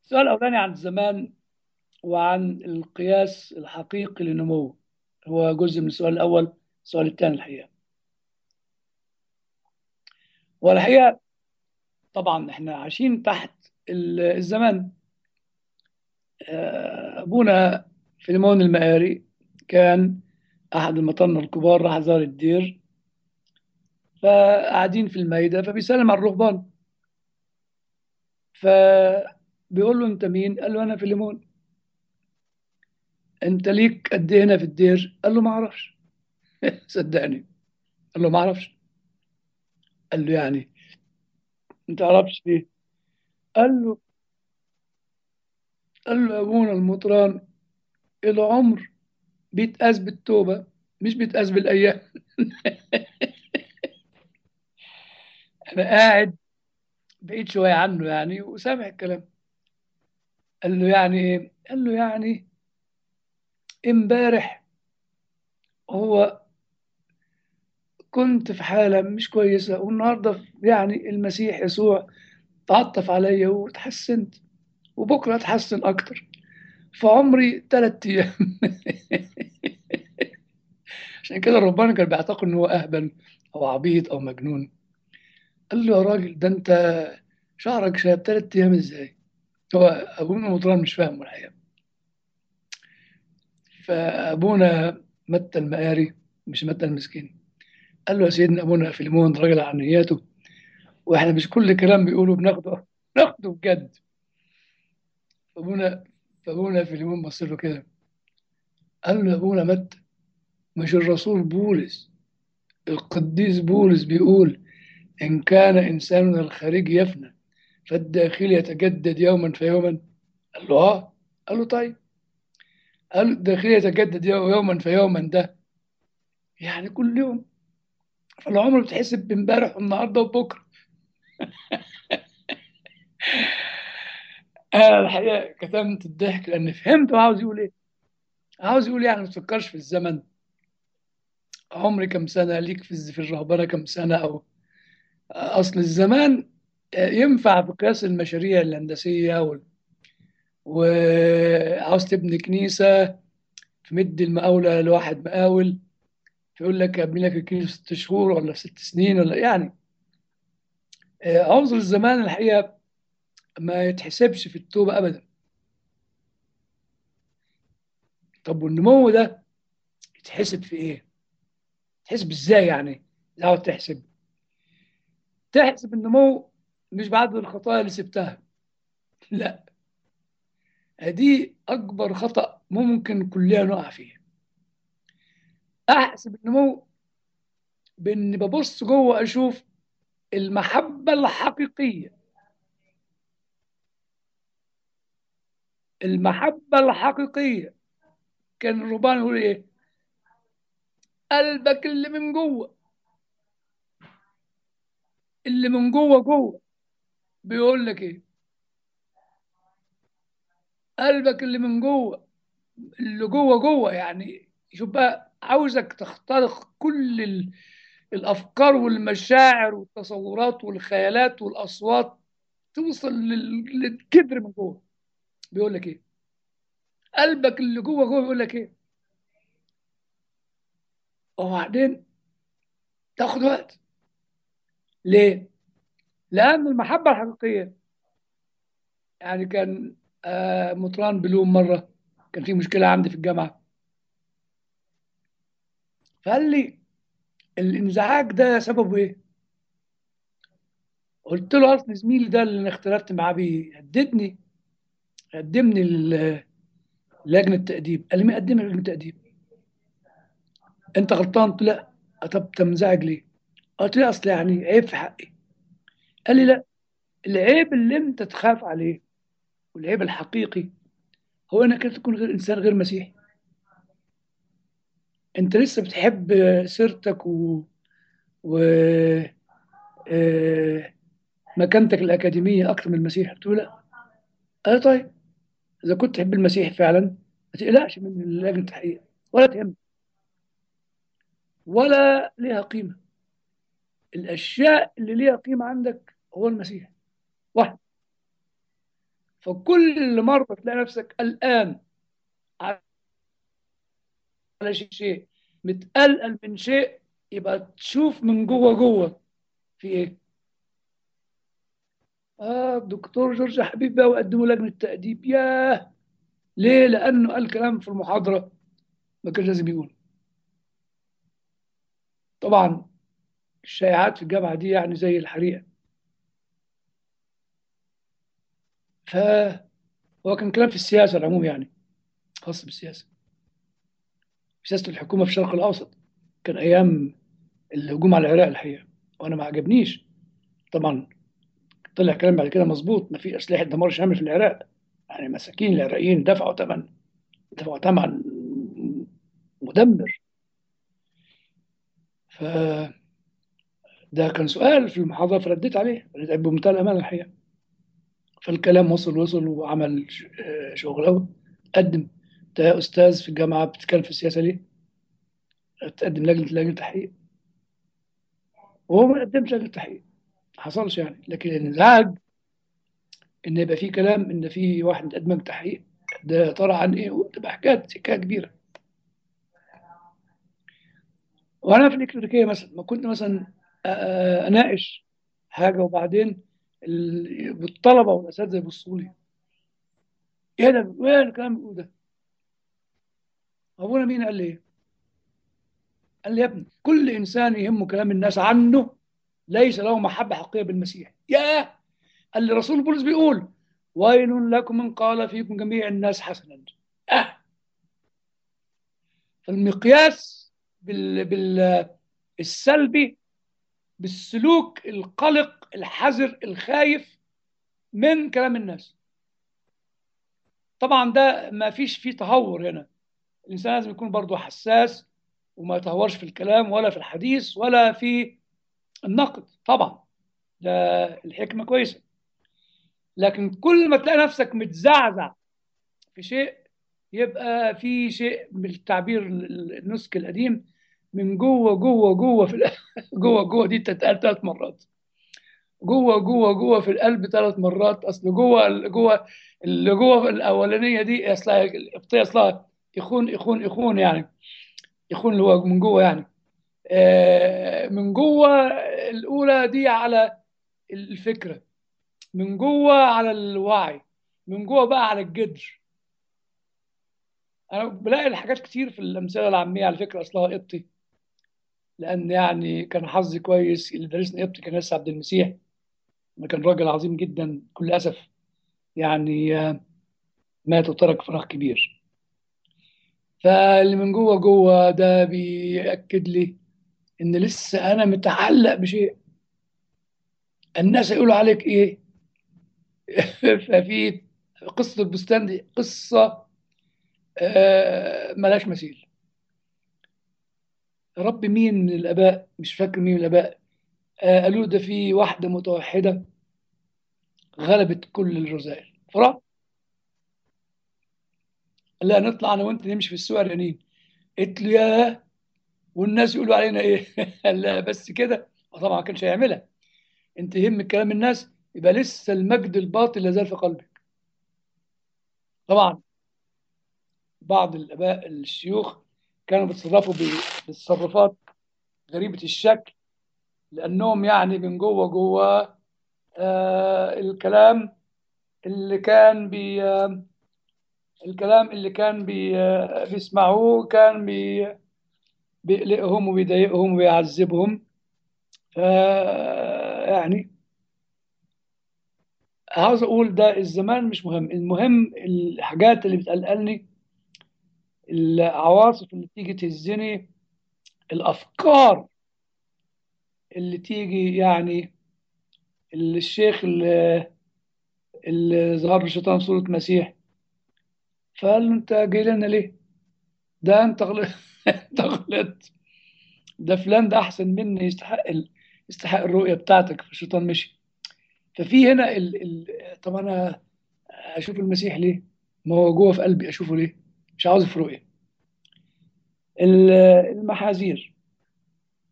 السؤال الأولاني عن الزمان وعن القياس الحقيقي للنمو هو جزء من السؤال الأول السؤال الثاني الحقيقة والحقيقة طبعا احنا عايشين تحت ال- الزمان آه، أبونا فيليمون المقاري كان أحد المطنة الكبار راح زار الدير فقاعدين في المايدة فبيسلم على الرهبان فبيقول له أنت مين؟ قال له أنا فيليمون أنت ليك قد إيه هنا في الدير؟ قال له ما أعرفش صدقني قال له ما أعرفش قال له يعني أنت تعرفش ليه؟ قال له قال له أبونا المطران العمر بيتقاس بالتوبة مش بيتقاس بالأيام أنا قاعد بعيد شوية عنه يعني وسامع الكلام قال له يعني إيه؟ قال له يعني امبارح هو كنت في حالة مش كويسة والنهاردة يعني المسيح يسوع تعطف عليا وتحسنت وبكرة اتحسن أكتر فعمري ثلاث أيام عشان كده ربنا كان بيعتقد إن هو أهبل أو عبيط أو مجنون قال له يا راجل ده أنت شعرك شاب ثلاث أيام إزاي؟ هو أبونا مطران مش فاهم الحقيقة فأبونا متى المقاري مش متى المسكين قال له يا سيدنا أبونا فيليمون راجل عن نياته وإحنا مش كل كلام بيقوله بناخده ناخده بجد فأبونا فأبونا فيليمون بص له كده قال له يا أبونا متى مش الرسول بولس القديس بولس بيقول إن كان إنساننا الخارجي يفنى فالداخل يتجدد يوما فيوما قال له آه قال له طيب قال له الداخل يتجدد يو- يوما فيوما ده يعني كل يوم فالعمر بتحسب بامبارح والنهارده وبكره انا الحقيقه كتمت الضحك لان فهمت هو عاوز يقول ايه عاوز يقول يعني ما تفكرش في الزمن عمري كم سنه ليك في الز- في الرهبنه كم سنه او اصل الزمان ينفع في قياس المشاريع الهندسيه وال- وعاوز تبني كنيسه تمد المقاوله لواحد مقاول فيقول لك ابني لك الكنيسه في ست شهور ولا في ست سنين ولا يعني عنصر الزمان الحقيقه ما يتحسبش في التوبه ابدا طب والنمو ده يتحسب في ايه؟ تحسب ازاي يعني؟ لو تحسب تحسب النمو مش بعد الخطايا اللي سبتها لا دي اكبر خطأ ممكن كلنا نقع فيه احسب النمو باني ببص جوه اشوف المحبة الحقيقية المحبة الحقيقية كان الرهبان يقول ايه؟ قلبك اللي من جوه اللي من جوه جوه بيقول لك ايه؟ قلبك اللي من جوه اللي جوه جوه يعني شوف بقى عاوزك تخترق كل ال... الافكار والمشاعر والتصورات والخيالات والاصوات توصل لل... للكبر من جوه بيقول لك ايه قلبك اللي جوه جوه بيقول لك ايه وبعدين تاخد وقت ليه لان المحبه الحقيقيه يعني كان آه مطران بلوم مره كان في مشكله عندي في الجامعه فقال لي الانزعاج ده سببه ايه قلت له اصل زميلي ده اللي انا اختلفت معاه بيهددني قدمني ل- لجنه تاديب قال لي مين قدمني لجنه تاديب انت غلطان قلت له لا طب أنت منزعج ليه قلت له اصل يعني عيب في حقي قال لي لا العيب اللي انت تخاف عليه والعيب الحقيقي هو انك انت تكون غير انسان غير مسيحي انت لسه بتحب سيرتك و, و... آه، مكانتك الاكاديميه اكتر من المسيح قلت له لا قال لي طيب اذا كنت تحب المسيح فعلا ما تقلقش من لجنه التحقيق ولا تهم ولا ليها قيمه الاشياء اللي ليها قيمه عندك هو المسيح واحد فكل مرة تلاقي نفسك قلقان على شيء متقلقل من شيء يبقى تشوف من جوه جوه في ايه اه الدكتور جورج حبيب بقى وقدموا لجنه تاديب ياه ليه لانه قال كلام في المحاضره ما كان لازم يقول طبعا الشائعات في الجامعه دي يعني زي الحريقه فهو كان كلام في السياسه العموم يعني خاص بالسياسه سياسه الحكومه في الشرق الاوسط كان ايام الهجوم على العراق الحقيقه وانا ما عجبنيش طبعا طلع كلام بعد كده مظبوط ما في اسلحه دمار شامل في العراق يعني مساكين العراقيين دفعوا ثمن دفعوا ثمن مدمر ف ده كان سؤال في المحاضره فرديت عليه رديت بمنتهى الامانه الحقيقه فالكلام وصل وصل وعمل شغله قدم انت يا استاذ في الجامعه بتتكلم في السياسه ليه؟ تقدم لجنه لجنه تحقيق وهو ما قدمش لجنه تحقيق ما حصلش يعني لكن الانزعاج ان يبقى في كلام ان في واحد قدم تحقيق ده ترى عن ايه وتبقى حكايه حكايه كبيره وانا في الالكتريكيه مثلا ما كنت مثلا اناقش حاجه وبعدين الطلبه والاساتذه يبصوا لي ايه ده ايه الكلام اللي ده ابونا مين قال لي ايه قال لي يا ابني كل انسان يهمه كلام الناس عنه ليس له محبه حقيقيه بالمسيح ياه قال لي رسول بولس بيقول ويل لكم من قال فيكم جميع الناس حسنا اه فالمقياس بال بال السلبي بالسلوك القلق الحذر الخايف من كلام الناس طبعا ده ما فيش فيه تهور هنا الانسان لازم يكون برضه حساس وما يتهورش في الكلام ولا في الحديث ولا في النقد طبعا ده الحكمه كويسه لكن كل ما تلاقي نفسك متزعزع في شيء يبقى في شيء بالتعبير النسك القديم من جوه جوه جوه في جوه جوه دي تتقال ثلاث مرات جوه جوه جوه في القلب ثلاث مرات اصل جوه جوه اللي جوه الاولانيه دي اصلها القبطيه اصلها يخون يخون يخون يعني يخون اللي هو من جوه يعني آه من جوه الاولى دي على الفكره من جوه على الوعي من جوه بقى على الجدر انا بلاقي الحاجات كتير في الامثله العاميه على فكره اصلها قبطي لان يعني كان حظي كويس اللي درسني قبطي كان لسه عبد المسيح كان راجل عظيم جدا كل اسف يعني مات وترك فراغ كبير فاللي من جوه جوه ده بيأكد لي ان لسه انا متعلق بشيء الناس يقولوا عليك ايه ففي قصة البستان دي قصة آه ملاش مثيل رب مين من الآباء مش فاكر مين من الآباء آه قالوا ده في واحدة متوحدة غلبت كل الرذائل فرح لا نطلع أنا وأنت نمشي في السوق الرنين قلت له ياه والناس يقولوا علينا إيه لا بس كده طبعا ما كانش هيعملها أنت يهم كلام الناس يبقى لسه المجد الباطل لازال في قلبك طبعا بعض الاباء الشيوخ كانوا بيتصرفوا بتصرفات غريبه الشكل لانهم يعني من جوه جوه آه الكلام اللي كان بي آه الكلام اللي كان بي آه بيسمعوه كان بي بيقلقهم وبيضايقهم وبيعذبهم يعني عاوز اقول ده الزمان مش مهم المهم الحاجات اللي بتقلقلني العواصف اللي تيجي تهزني الافكار اللي تيجي يعني الشيخ اللي, اللي ظهر الشيطان صورة مسيح فقال له انت جاي لنا ليه ده انت غلط انت غلطت ده فلان ده احسن مني يستحق ال... يستحق الرؤيه بتاعتك فالشيطان مشي ففي هنا ال... ال... طب انا اشوف المسيح ليه ما هو جوه في قلبي اشوفه ليه مش عاوز في رؤيه المحاذير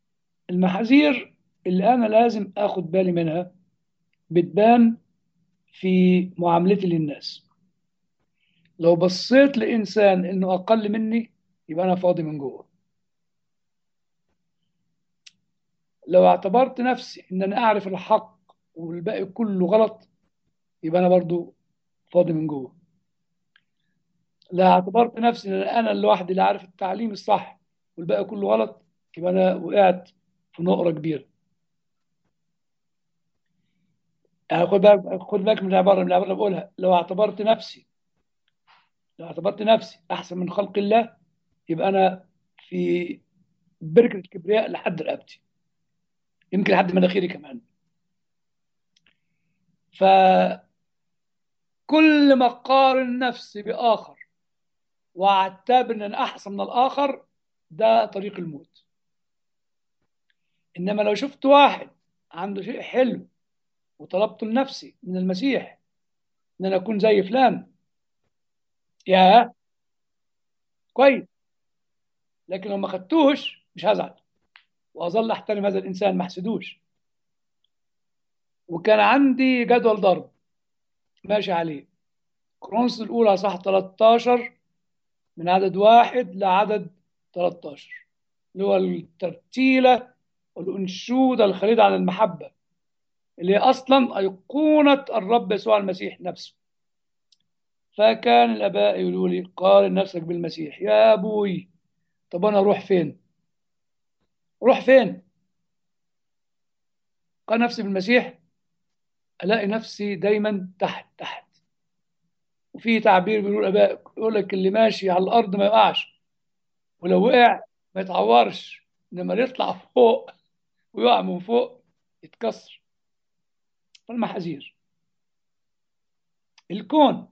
المحاذير اللي انا لازم اخد بالي منها بتبان في معاملتي للناس لو بصيت لإنسان إنه أقل مني يبقى أنا فاضي من جوه لو اعتبرت نفسي إن أنا أعرف الحق والباقي كله غلط يبقى أنا برضو فاضي من جوه لو اعتبرت نفسي إن أنا لوحدي اللي عارف التعليم الصح والباقي كله غلط يبقى أنا وقعت في نقرة كبيرة يعني خد بالك خد بالك من العبارة من العبارة اللي بقولها لو اعتبرت نفسي لو اعتبرت نفسي أحسن من خلق الله يبقى أنا في بركة الكبرياء لحد رقبتي يمكن لحد مناخيري كمان فكل ما أقارن نفسي بآخر وأعتبر إن أنا أحسن من الآخر ده طريق الموت إنما لو شفت واحد عنده شيء حلو وطلبته لنفسي من المسيح إن أنا أكون زي فلان يا كويس لكن لو ما خدتوش مش هزعل واظل احترم هذا الانسان ما احسدوش وكان عندي جدول ضرب ماشي عليه كرونس الاولى صح 13 من عدد واحد لعدد 13 اللي هو الترتيله والانشوده الخالده عن المحبه اللي هي اصلا ايقونه الرب يسوع المسيح نفسه فكان الاباء يقولوا لي قارن نفسك بالمسيح يا ابوي طب انا اروح فين اروح فين قارن نفسي بالمسيح الاقي نفسي دايما تحت تحت وفي تعبير بيقول الاباء يقول لك اللي ماشي على الارض ما يقعش ولو وقع ما يتعورش انما يطلع فوق ويقع من فوق يتكسر فالمحاذير الكون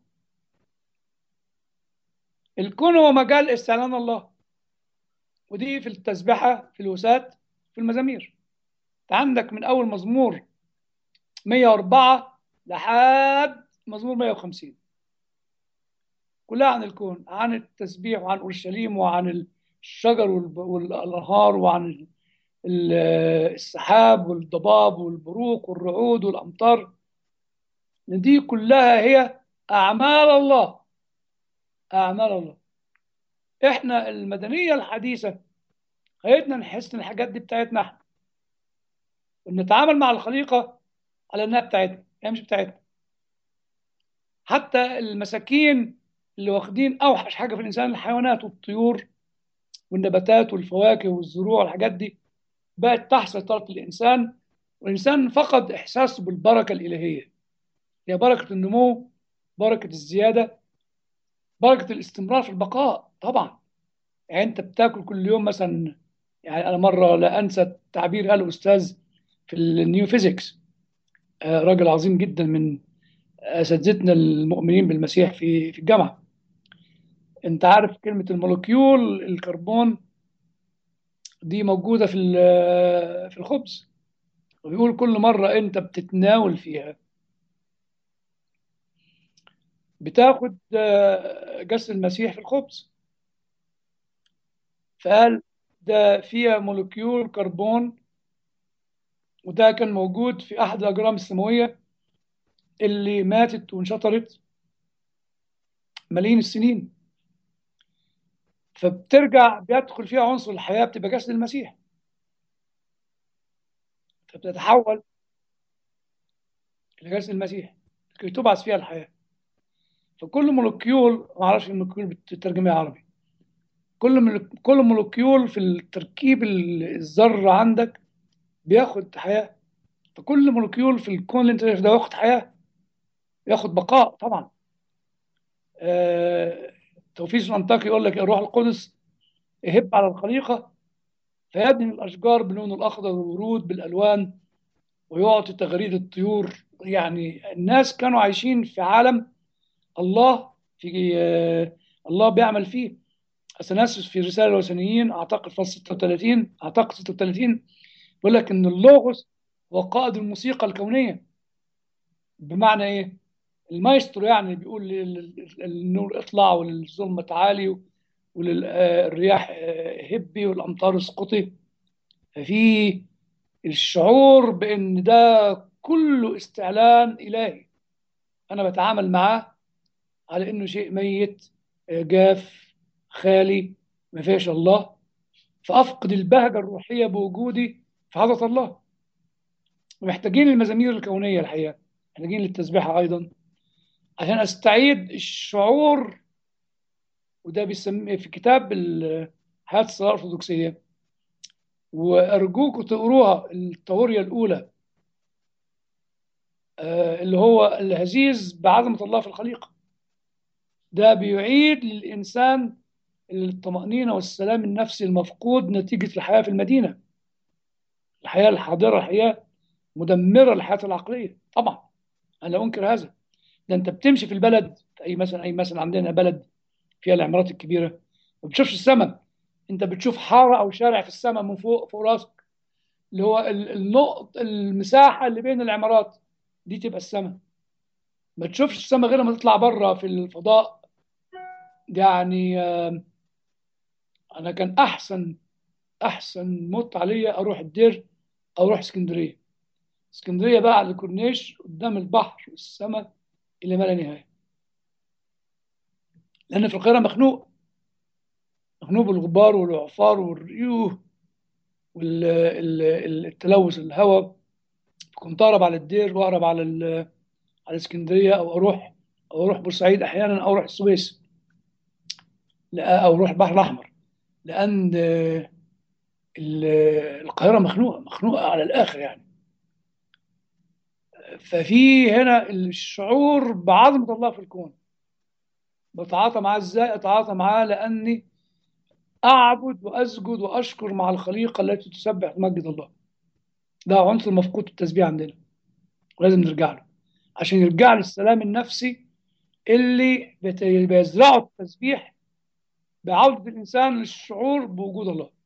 الكون هو مجال استعلان الله ودي في التسبحة في الوسات في المزامير انت عندك من أول مزمور 104 لحد مزمور 150 كلها عن الكون عن التسبيح وعن أورشليم وعن الشجر والأنهار وعن السحاب والضباب والبروق والرعود والأمطار دي كلها هي أعمال الله أعمال الله إحنا المدنية الحديثة خلتنا نحس إن الحاجات دي بتاعتنا إحنا ونتعامل مع الخليقة على إنها بتاعتنا هي مش بتاعتنا حتى المساكين اللي واخدين أوحش حاجة في الإنسان الحيوانات والطيور والنباتات والفواكه والزروع والحاجات دي بقت تحت سيطرة الإنسان والإنسان فقد إحساسه بالبركة الإلهية هي بركة النمو بركة الزيادة بركة الاستمرار في البقاء طبعا يعني أنت بتاكل كل يوم مثلا يعني أنا مرة لا أنسى تعبير قاله أستاذ في النيو فيزيكس راجل عظيم جدا من أساتذتنا المؤمنين بالمسيح في في الجامعة أنت عارف كلمة المولكيول الكربون دي موجودة في في الخبز وبيقول كل مرة أنت بتتناول فيها بتاخد جسد المسيح في الخبز فقال ده فيها مولكيول كربون وده كان موجود في أحد الأجرام السماوية اللي ماتت وانشطرت ملايين السنين فبترجع بيدخل فيها عنصر الحياة بتبقى جسد المسيح فبتتحول إلى جسد المسيح لكي تبعث فيها الحياة فكل مولكيول ما اعرفش المولكيول بتترجمها عربي كل كل مولكيول في التركيب الذره عندك بياخد حياه فكل مولكيول في الكون اللي انت ده ياخد حياه ياخد بقاء طبعا آه توفيق الانطاكي يقول لك الروح القدس يهب على الخليقه فيبني الاشجار باللون الاخضر والورود بالالوان ويعطي تغريد الطيور يعني الناس كانوا عايشين في عالم الله في آه الله بيعمل فيه اثناسيوس في رساله الوثنيين اعتقد فصل 36 اعتقد 36 بيقول لك ان اللوغوس هو قائد الموسيقى الكونيه بمعنى ايه؟ المايسترو يعني بيقول للنور اطلع وللظلمه تعالي وللرياح هبي والامطار اسقطي ففي الشعور بان ده كله استعلان الهي انا بتعامل معاه على انه شيء ميت آه، جاف خالي ما فيش الله فافقد البهجه الروحيه بوجودي في حضره الله ومحتاجين المزامير الكونيه الحقيقه محتاجين للتسبيحه ايضا عشان استعيد الشعور وده بيسميه في كتاب ال- حياه الصلاه الارثوذكسيه وارجوكم تقروها التوريه الاولى آه، اللي هو الهزيز بعظمه الله في الخليقه ده بيعيد للانسان الطمانينه والسلام النفسي المفقود نتيجه الحياه في المدينه الحياه الحاضره الحياه مدمره للحياه العقليه طبعا انا لا انكر هذا ده انت بتمشي في البلد في اي مثلا اي مثلا عندنا بلد فيها العمارات الكبيره ما بتشوفش السماء انت بتشوف حاره او شارع في السماء من فوق فوق راسك اللي هو ال- النقط المساحه اللي بين العمارات دي تبقى السماء ما تشوفش السماء غير لما تطلع بره في الفضاء يعني آه، انا كان احسن احسن موت عليا اروح الدير او اروح اسكندريه اسكندريه بقى على الكورنيش قدام البحر والسماء الى ما لا نهايه لان في القاهره مخنوق مخنوق بالغبار والعفار والريوح والتلوث الهواء كنت اهرب على الدير واهرب على ال- على اسكندريه او اروح او اروح بورسعيد احيانا او اروح السويس لا او اروح البحر الاحمر لان آه، ال- القاهره مخنوقه مخنوقه على الاخر يعني ففي هنا الشعور بعظمه الله في الكون بتعاطى معاه ازاي اتعاطى معاه لاني اعبد واسجد واشكر مع الخليقه التي تسبح وتمجد الله ده عنصر مفقود في التسبيح عندنا ولازم نرجع له عشان يرجع له السلام النفسي اللي بت- بيزرعه التسبيح بعودة الإنسان للشعور بوجود الله